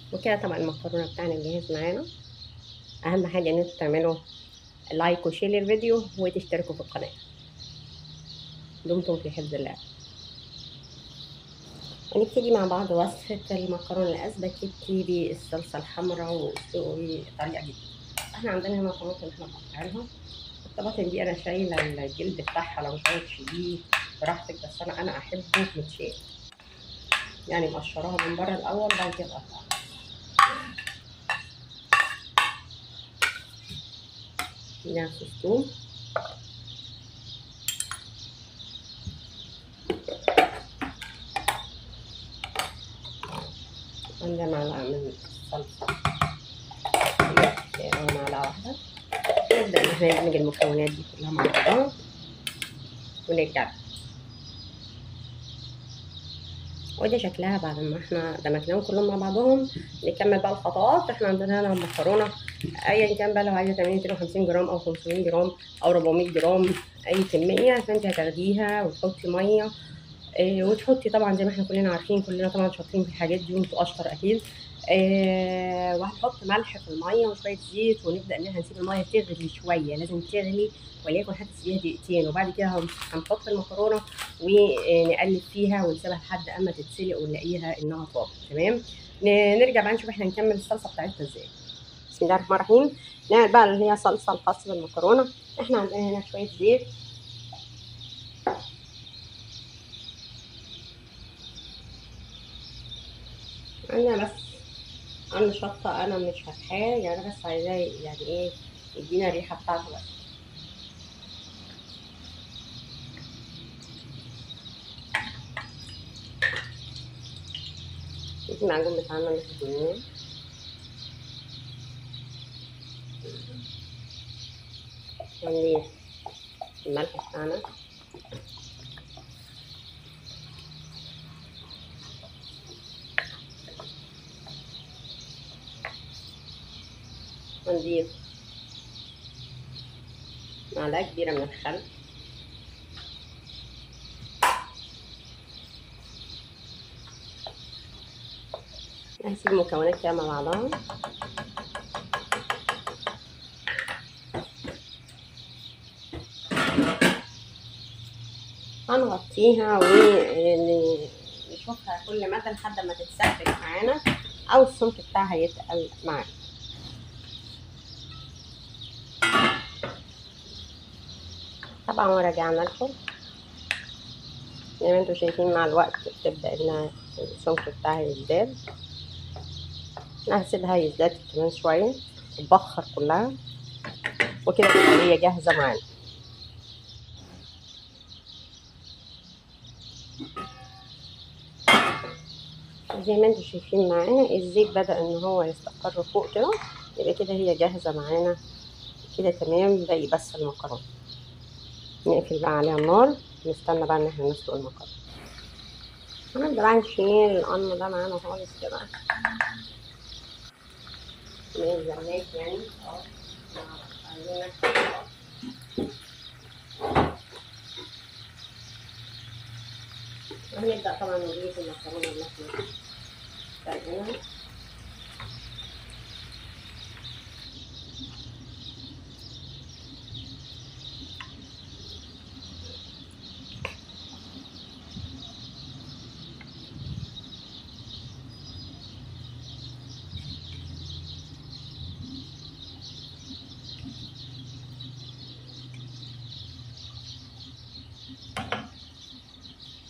وكده طبعا المكرونه بتاعنا جاهز معانا اهم حاجه ان انتوا تعملوا لايك وشير للفيديو وتشتركوا في القناه دمتم في حفظ الله ونبتدي مع بعض وصفة المكرونة الأسباجيتي بالصلصة الحمراء وسوي طريقة جديدة احنا عندنا هنا طماطم احنا مقطعينها الطماطم دي أنا شايلة الجلد بتاعها لو مش عايز تشيليه براحتك بس أنا أنا أحبه متشال يعني مقشراها من بره الأول بعد كده أقطعها ده توم عندنا معلقة من الصلصة أو معلقة واحدة نبدأ إن احنا ندمج المكونات دي كلها مع بعضها ونرجع ودي شكلها بعد ما احنا دمجناهم كلهم مع بعضهم نكمل بقى الخطوات احنا عندنا هنا المكرونه ايا كان بقى لو عايزه تعملي 250 جرام او 500 جرام او 400 جرام اي كميه فانت هتاخديها وتحطي ميه اه وتحطي طبعا زي ما احنا كلنا عارفين كلنا طبعا شاطرين في الحاجات دي وانتوا اشطر اكيد اه وهنحط ملح في الميه وشويه زيت ونبدا ان احنا نسيب الميه تغلي شويه لازم تغلي وليكن هتسيبيها دقيقتين وبعد كده هنحط المكرونه ونقلب فيها ونسيبها لحد اما تتسلق ونلاقيها انها طابت تمام نرجع بقى نشوف احنا نكمل الصلصه بتاعتنا ازاي بسم الله الرحمن الرحيم نعمل بقى اللي هي صلصه الخاصه بالمكرونه احنا عندنا هنا شويه زيت عندنا بس عندي شطه انا مش فاتحاه يعني بس عايزاه يعني ايه يدينا الريحه بتاعته بس المعجون بتاعنا اللي حطيناه نضيف الملح بتاعنا ونضيف معلقة كبيرة من الخل هنسيب المكونات كده مع بعضها هنغطيها ونشوفها كل مدى لحد ما تتسبك معانا او السمك بتاعها يتقل معانا طبعا ورجعنا لكم زي ما انتوا شايفين مع الوقت بتبدا ان السمك بتاعها يزداد انا هسيبها يزداد كمان شويه تتبخر كلها وكده تبقى هي جاهزه معانا زي ما انتوا شايفين معانا الزيت بدا ان هو يستقر فوق كده يبقى كده هي جاهزه معانا كده تمام باقي بس المكرونه نقفل بقى عليها النار نستنى بقى ان احنا نسلق المكرونه هنبدا بقى نشيل القرن ده معانا خالص كده من الزرنات يعني اه عايزين هنبدأ طبعا نضيف المكرونة اللي احنا سلقناها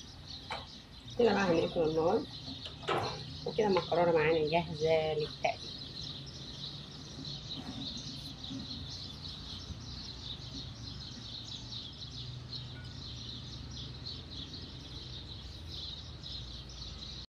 كده بقى هنقفل النار وكده المكرونه معانا جاهزه للتقليد